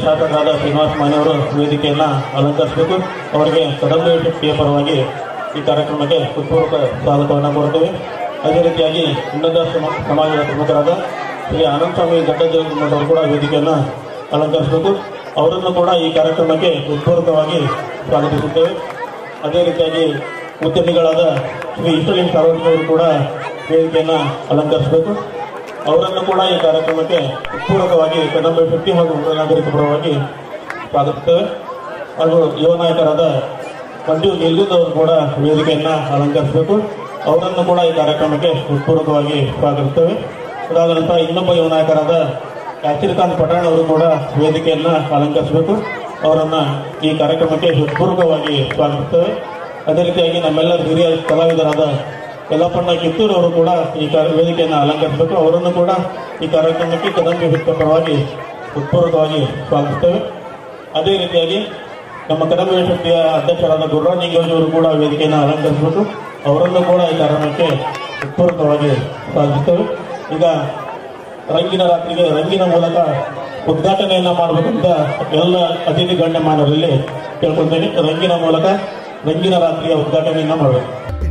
ಶಾಸಕರಾದ ಶ್ರೀನಿವಾಸ ಮಾನೆಯವರು ವೇದಿಕೆಯನ್ನು ಅಲಂಕರಿಸಬೇಕು ಅವರಿಗೆ ಕದಂಬೆ ಶಕ್ತಿಯ ಪರವಾಗಿ ಈ ಕಾರ್ಯಕ್ರಮಕ್ಕೆ ಹೃತ್ಪೂರ್ವಕ ಸ್ವಾಗತವನ್ನು ಕೋರುತ್ತೇವೆ ಅದೇ ರೀತಿಯಾಗಿ ಉನ್ನತ ಸಮ- ಸಮಾಜದ ಪ್ರಮುಖರಾದ ಶ್ರೀ ಆನಂದಸ್ವಾಮಿ ಗಡ್ಡಜಗಮ್ಮನವರು ಕೂಡ ವೇದಿಕೆಯನ್ನು ಅಲಂಕರಿಸಬೇಕು ಅವರನ್ನು ಕೂಡ ಈ ಕಾರ್ಯಕ್ರಮಕ್ಕೆ ಹೃತ್ಪೂರ್ವಕವಾಗಿ ಸ್ವಾಗತಿಸುತ್ತೇವೆ ಅದೇ ರೀತಿಯಾಗಿ ಉದ್ಯಮಿಗಳಾದ ಶ್ರೀ ಇಷ್ಟಲಿಂಗ ಸಾರ್ವಜನಿಕರು ಕೂಡ ವೇದಿಕೆಯನ್ನು ಅಲಂಕರಿಸಬೇಕು ಅವರನ್ನು ಕೂಡ ಈ ಕಾರ್ಯಕ್ರಮಕ್ಕೆ ಪೂರಕವಾಗಿ ಕದಂಬ ಶಕ್ತಿ ಹಾಗೂ ಉಗ್ರ ನಾಗರಿಕ ಪರವಾಗಿ ಸ್ವಾಗತಿಸುತ್ತೇವೆ ಹಾಗೂ ಯುವ ನಾಯಕರಾದ ಮಂಜು ನಿಲ್ಗುಂದ್ ಅವರು ಕೂಡ ವೇದಿಕೆಯನ್ನು ಅಲಂಕರಿಸಬೇಕು ಅವರನ್ನು ಕೂಡ ಈ ಕಾರ್ಯಕ್ರಮಕ್ಕೆ ಹೃತ್ಪೂರ್ವಕವಾಗಿ ಸ್ವಾಗತಿಸುತ್ತೇವೆ ಅದಾದ ನಂತರ ಇನ್ನೊಬ್ಬ ಯುವ ನಾಯಕರಾದ ಯಾಸಿರ್ಖಾನ್ ಪಠಾಣ್ ಅವರು ಕೂಡ ವೇದಿಕೆಯನ್ನು ಅಲಂಕರಿಸಬೇಕು ಅವರನ್ನು ಈ ಕಾರ್ಯಕ್ರಮಕ್ಕೆ ಹೃತ್ಪೂರ್ವಕವಾಗಿ ಸ್ವಾಗತಿಸುತ್ತೇವೆ ಅದೇ ರೀತಿಯಾಗಿ ನಮ್ಮೆಲ್ಲರ ಹಿರಿಯ ಕಲಾವಿದರಾದ ಯಲ್ಲಪ್ಪಣ್ಣ ಕಿತ್ತೂರು ಅವರು ಕೂಡ ಈ ಕಾರ್ಯ ವೇದಿಕೆಯನ್ನು ಅಲಂಕರಿಸಬೇಕು ಅವರನ್ನು ಕೂಡ ಈ ಕಾರ್ಯಕ್ರಮಕ್ಕೆ ಕದಂಬಿ ಹುತ್ತ ಪರವಾಗಿ ಹೃತ್ಪೂರ್ವಕವಾಗಿ ಸ್ವಾಗತಿಸುತ್ತೇವೆ ಅದೇ ರೀತಿಯಾಗಿ ನಮ್ಮ ಕದಂಬಿ ಶಕ್ತಿಯ ಅಧ್ಯಕ್ಷರಾದ ಗುರುರಾಜ್ ನಿಂಗೋಜಿ ಅವರು ಕೂಡ ವೇದಿಕೆಯನ್ನು ಅಲಂಕರಿಸಬೇಕು ಅವರನ್ನು ಕೂಡ ಈ ಕಾರ್ಯಕ್ರಮಕ್ಕೆ ಹೃತ್ಪೂರ್ವಕವಾಗಿ ಸ್ವಾಗತಿಸುತ್ತೇವೆ ಈಗ ರಂಗಿನ ರಾತ್ರಿಗೆ ರಂಗಿನ ಮೂಲಕ ಉದ್ಘಾಟನೆಯನ್ನ ಮಾಡಬೇಕಂತ ಎಲ್ಲ ಅತಿಥಿ ಗಣ್ಯಮಾನರಲ್ಲಿ ಕೇಳ್ಕೊಳ್ತೇನೆ ರಂಗಿನ ಮೂಲಕ ರಂಗಿನ ರಾತ್ರಿಯ ಉದ್ಘಾಟನೆಯನ್ನ ಮಾಡಬೇಕು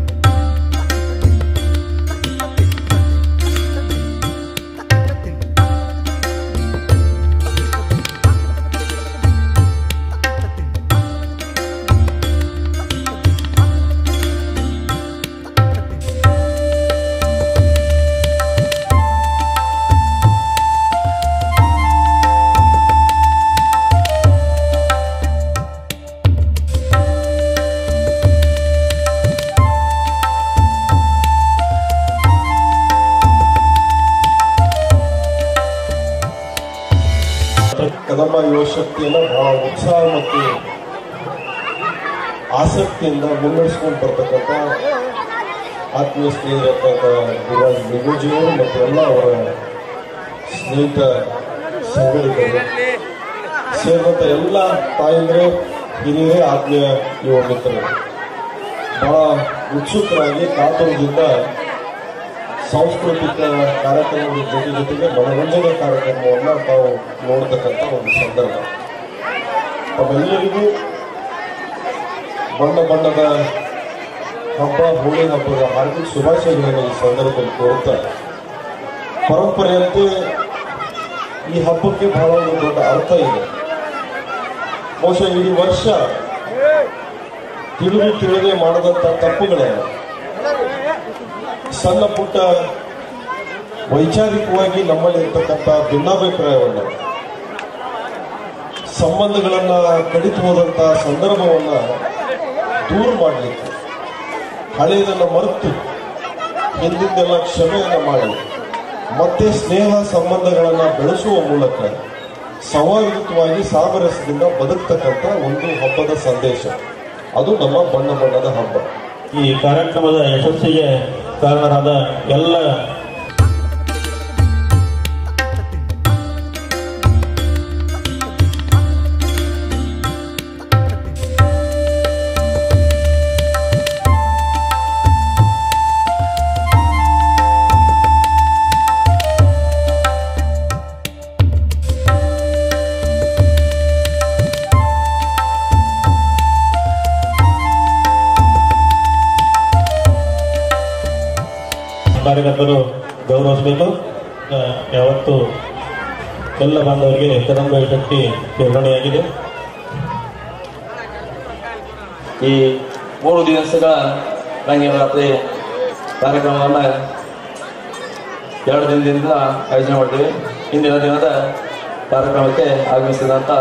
ಕದಂಬ ಯುವ ಶಕ್ತಿಯನ್ನು ಬಹಳ ಉತ್ಸಾಹ ಮತ್ತು ಆಸಕ್ತಿಯಿಂದ ಮುನ್ನಡೆಸ್ಕೊಂಡು ಬರ್ತಕ್ಕಂಥ ಆತ್ಮೀಯ ಸ್ನೇಹಿತರಾದ ಗುರುರಾಜ್ ನಿಗೂಜಿಯವರು ಮತ್ತು ಎಲ್ಲ ಅವರ ಸ್ನೇಹಿತ ಸಂಘಟಕರು ಸೇರಿದಂಥ ಎಲ್ಲ ತಾಯಂದ್ರೆ ಹಿರಿಯರೇ ಆತ್ಮೀಯ ಯುವ ಮಿತ್ರರು ಬಹಳ ಉತ್ಸುಕರಾಗಿ ಕಾತುರದಿಂದ ಸಾಂಸ್ಕೃತಿಕ ಕಾರ್ಯಕ್ರಮದ ಜೊತೆ ಜೊತೆಗೆ ಮನರಂಜನೆ ಕಾರ್ಯಕ್ರಮವನ್ನು ತಾವು ನೋಡ್ತಕ್ಕಂಥ ಒಂದು ಸಂದರ್ಭ ತಾವೆಲ್ಲರಿಗೂ ಬಣ್ಣ ಬಣ್ಣದ ಹಬ್ಬ ಹೋಳಿ ಹಬ್ಬದ ಹಾರ್ದಿಕ ಶುಭಾಶಯಗಳನ್ನು ಈ ಸಂದರ್ಭದಲ್ಲಿ ಕೋರುತ್ತಾ ಪರಂಪರೆಯಂತೆ ಈ ಹಬ್ಬಕ್ಕೆ ಬಹಳ ಒಂದು ದೊಡ್ಡ ಅರ್ಥ ಇದೆ ಬಹುಶಃ ಇಡೀ ವರ್ಷ ತಿಳಿದು ತಿಳಿದೇ ಮಾಡದಂಥ ತಪ್ಪುಗಳನ್ನು ಸಣ್ಣ ಪುಟ್ಟ ವೈಚಾರಿಕವಾಗಿ ನಮ್ಮಲ್ಲಿ ಇರ್ತಕ್ಕಂಥ ಭಿನ್ನಾಭಿಪ್ರಾಯವನ್ನ ಸಂಬಂಧಗಳನ್ನ ಕಡಿತು ಹೋದಂತ ಸಂದರ್ಭವನ್ನ ದೂರ ಮಾಡಲಿಕ್ಕೆ ಹಳೆಯದನ್ನ ಮರೆತು ಹಿಂದಿಂದೆಲ್ಲ ಕ್ಷಮೆಯನ್ನ ಮಾಡಿ ಮತ್ತೆ ಸ್ನೇಹ ಸಂಬಂಧಗಳನ್ನ ಬೆಳೆಸುವ ಮೂಲಕ ಸೌಹಾರ್ದಯುತವಾಗಿ ಸಾಮರಸ್ಯದಿಂದ ಬದುಕ್ತಕ್ಕಂಥ ಒಂದು ಹಬ್ಬದ ಸಂದೇಶ ಅದು ನಮ್ಮ ಬಣ್ಣ ಬಣ್ಣದ ಹಬ್ಬ ಈ ಕಾರ್ಯಕ್ರಮದ ಯಶಸ್ಸಿಗೆ ಕಾರಣರಾದ ಎಲ್ಲ ಕಾರ್ಯಕರ್ತರು ಗೌರವಿಸಬೇಕು ಆ, ಯಾವತ್ತು ಎಲ್ಲ ಬಾಂಧವರಿಗೆ ಕದಂಬ ಶಕ್ತಿ ವಿವರಣೆಯಾಗಿದೆ ಈ ಮೂರು ದಿವಸಗಳ ರಂಗಿನ ರಾತ್ರಿ ಕಾರ್ಯಕ್ರಮವನ್ನು ಎರಡು ದಿನದಿಂದ ಆಯೋಜನೆ ಮಾಡ್ತೀವಿ ಇಂದಿನ ದಿನದ ಕಾರ್ಯಕ್ರಮಕ್ಕೆ ಆಗಮಿಸಿದಂಥ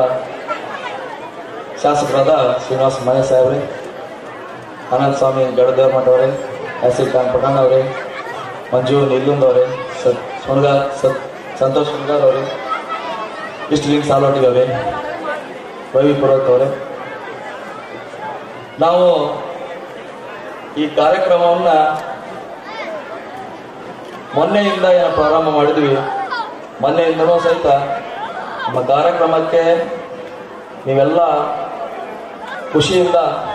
ಶಾಸಕರಾದ ಶ್ರೀನಿವಾಸ ಮನೆ ಸಾಹೇಬ್ರೆ ಆನಂದ ಸ್ವಾಮಿ ಗಡದೇವ್ರ ಮಠ ಅವರೇ ಆಸಿಫ್ ಖಾನ್ ಪಠಾಣ್ ಅವರೇ ಮಂಜು ನಿಲ್ಲುಂದ್ ಅವರೇ ಸತ್ ಸುಣ್ಗಾರ್ ಸತ್ ಸಂತೋಷ್ ಸುಣ್ಗಾರ್ ಅವರೇ ಇಷ್ಟಲಿಂಗ್ ಸಾಲೋಟಿ ಅವರೇ ರವಿ ಪುರೋಹಿತ್ ಅವರೇ ನಾವು ಈ ಕಾರ್ಯಕ್ರಮವನ್ನ ಮೊನ್ನೆಯಿಂದ ಏನು ಪ್ರಾರಂಭ ಮಾಡಿದ್ವಿ ಮೊನ್ನೆಯಿಂದನೂ ಸಹಿತ ನಮ್ಮ ಕಾರ್ಯಕ್ರಮಕ್ಕೆ ನೀವೆಲ್ಲ ಖುಷಿಯಿಂದ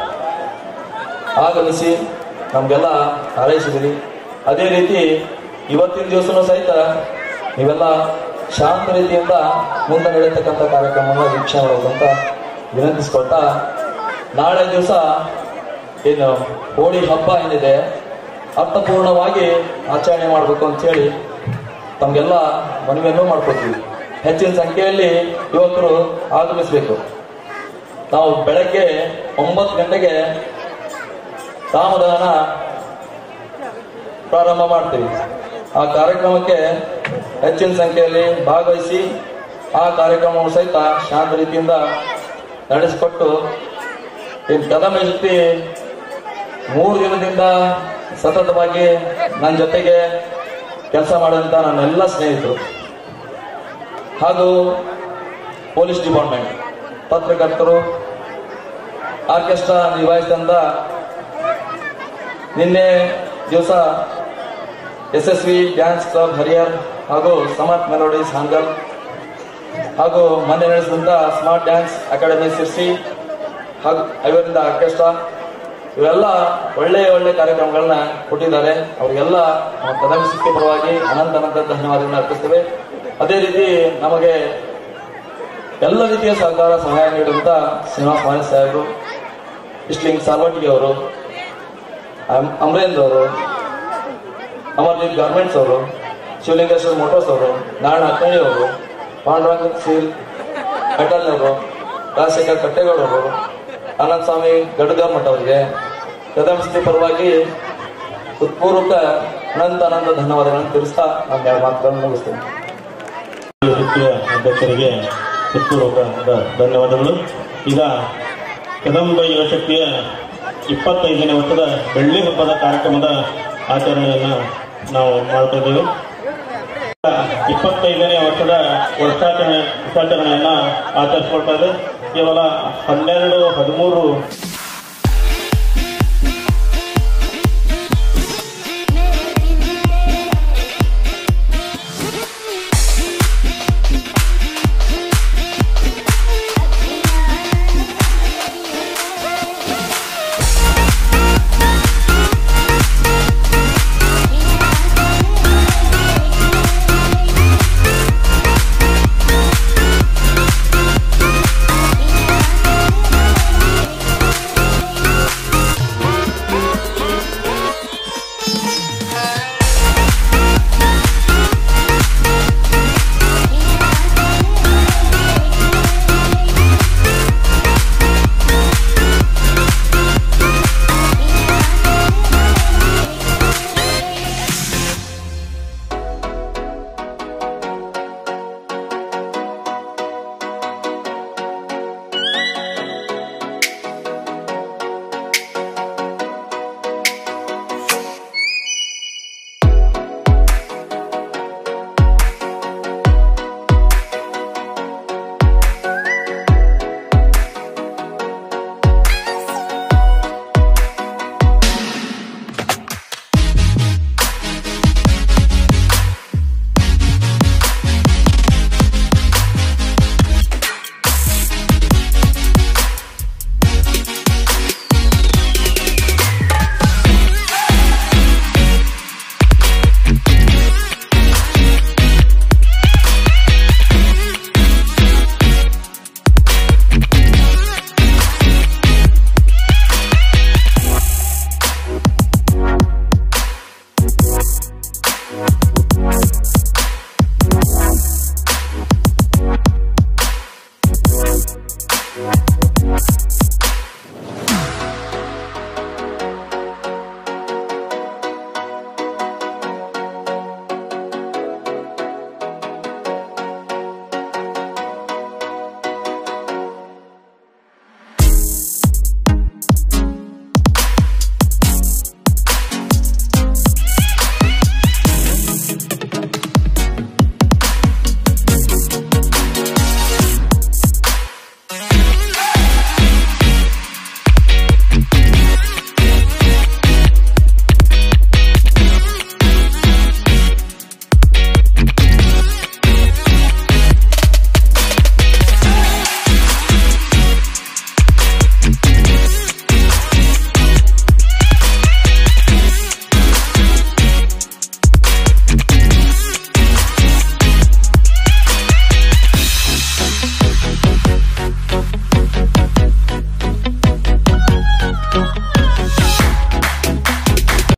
ಆಗಮಿಸಿ ನಮಗೆಲ್ಲ ಹಾರೈಸಿದಿರಿ ಅದೇ ರೀತಿ ಇವತ್ತಿನ ದಿವಸನೂ ಸಹಿತ ನೀವೆಲ್ಲ ಶಾಂತ ರೀತಿಯಿಂದ ಮುಂದೆ ನಡೆಯತಕ್ಕಂಥ ಕಾರ್ಯಕ್ರಮವನ್ನು ವೀಕ್ಷಣೆ ಮಾಡುವಂತ ವಿನಂತಿಸ್ಕೊಳ್ತಾ ನಾಳೆ ದಿವಸ ಏನು ಹೋಳಿ ಹಬ್ಬ ಏನಿದೆ ಅರ್ಥಪೂರ್ಣವಾಗಿ ಆಚರಣೆ ಮಾಡಬೇಕು ಅಂತೇಳಿ ತಮಗೆಲ್ಲ ಮನವಿಯನ್ನು ಮಾಡ್ಕೊತೀವಿ ಹೆಚ್ಚಿನ ಸಂಖ್ಯೆಯಲ್ಲಿ ಯುವಕರು ಆಗಮಿಸಬೇಕು ನಾವು ಬೆಳಗ್ಗೆ ಒಂಬತ್ತು ಗಂಟೆಗೆ ರಾಮದಾನ ಪ್ರಾರಂಭ ಮಾಡ್ತೀವಿ ಆ ಕಾರ್ಯಕ್ರಮಕ್ಕೆ ಹೆಚ್ಚಿನ ಸಂಖ್ಯೆಯಲ್ಲಿ ಭಾಗವಹಿಸಿ ಆ ಕಾರ್ಯಕ್ರಮವನ್ನು ಸಹಿತ ಶಾಂತ ರೀತಿಯಿಂದ ನಡೆಸಿಕೊಟ್ಟು ಇನ್ನು ಕದಮ ಶಕ್ತಿ ಮೂರು ದಿನದಿಂದ ಸತತವಾಗಿ ನನ್ನ ಜೊತೆಗೆ ಕೆಲಸ ಮಾಡಿದಂಥ ನನ್ನೆಲ್ಲ ಸ್ನೇಹಿತರು ಹಾಗೂ ಪೊಲೀಸ್ ಡಿಪಾರ್ಟ್ಮೆಂಟ್ ಪತ್ರಕರ್ತರು ಆರ್ಕೆಸ್ಟ್ರಾ ನಿಭಾಯಿಸಿದಂಥ ನಿನ್ನೆ ದಿವಸ ಯಶಸ್ವಿ ಡ್ಯಾನ್ಸ್ ಕ್ಲಬ್ ಹರಿಹರ್ ಹಾಗೂ ಸಮರ್ಥ್ ಮೆಲೋಡೀಸ್ ಹಾಂಗಲ್ ಹಾಗೂ ಮೊನ್ನೆ ನಡೆಸಿದಂಥ ಸ್ಮಾರ್ಟ್ ಡ್ಯಾನ್ಸ್ ಅಕಾಡೆಮಿ ಸಿರ್ಸಿ ಹಾಗೂ ಐವರಿಂದ ಆರ್ಕೆಸ್ಟ್ರಾ ಇವೆಲ್ಲ ಒಳ್ಳೆ ಒಳ್ಳೆ ಕಾರ್ಯಕ್ರಮಗಳನ್ನ ಕೊಟ್ಟಿದ್ದಾರೆ ಅವರಿಗೆಲ್ಲ ನಮ್ಮ ಕದಮ ಸಿಕ್ಕಿ ಪರವಾಗಿ ಅನಂತ ಅನಂತ ಧನ್ಯವಾದಗಳನ್ನ ಅರ್ಪಿಸ್ತೇವೆ ಅದೇ ರೀತಿ ನಮಗೆ ಎಲ್ಲ ರೀತಿಯ ಸಹಕಾರ ಸಹಾಯ ನೀಡುವಂತ ಶ್ರೀನಿವಾಸ ಮಾನಿ ಸಾಹೇಬರು ಇಸ್ಲಿಂಗ್ ಸಾಲ್ವಟಿಗೆ ಅವರು ಅಮ್- ಅಮರೇಂದ್ರ ಅವರು ಅಮರ್ದೀಪ್ ಗಾರ್ಮೆಂಟ್ಸ್ ಅವರು ಶಿವಲಿಂಗೇಶ್ವರ ಮೋಟರ್ಸ್ ಅವರು ನಾರಾಯಣ ಅಕ್ಕಣಿ ಅವರು ಪಾಂಡುರಂಗ ಸೀಲ್ ಮೆಟಲ್ ಅವರು ರಾಜಶೇಖರ್ ಕಟ್ಟೇಗೌಡ ಅವರು ಆನಂದ ಸ್ವಾಮಿ ಗಡ್ಗರ್ ಮಠ ಅವರಿಗೆ ಕದಮಸ್ತಿ ಪರವಾಗಿ ಹೃತ್ಪೂರ್ವಕ ಅನಂತ ಅನಂತ ಧನ್ಯವಾದಗಳನ್ನು ತಿಳಿಸ್ತಾ ನಾನು ಎರಡು ಮಾತುಗಳನ್ನು ಮುಗಿಸ್ತೇನೆ ವೃತ್ತಿಯ ಅಧ್ಯಕ್ಷರಿಗೆ ಹೃತ್ಪೂರ್ವಕ ಧನ್ಯವಾದಗಳು ಈಗ ಕದಂಬ ಯುವಶಕ್ತಿಯ ಇಪ್ಪತ್ತೈದನೇ ವರ್ಷದ ಬೆಳ್ಳಿ ಹಬ್ಬದ ಕಾರ್ಯಕ್ರಮದ ಆಚರಣೆಯನ್ನು ನಾವು ಮಾಡ್ತಾ ಇದ್ದೇವೆ ಇಪ್ಪತ್ತೈದನೇ ವರ್ಷದ ವರ್ಷಾಚರಣೆ ವರ್ಷಾಚರಣೆಯನ್ನ ಆಚರಿಸ್ಕೊಳ್ತಾ ಇದೆ ಕೇವಲ ಹನ್ನೆರಡು ಹದಿಮೂರು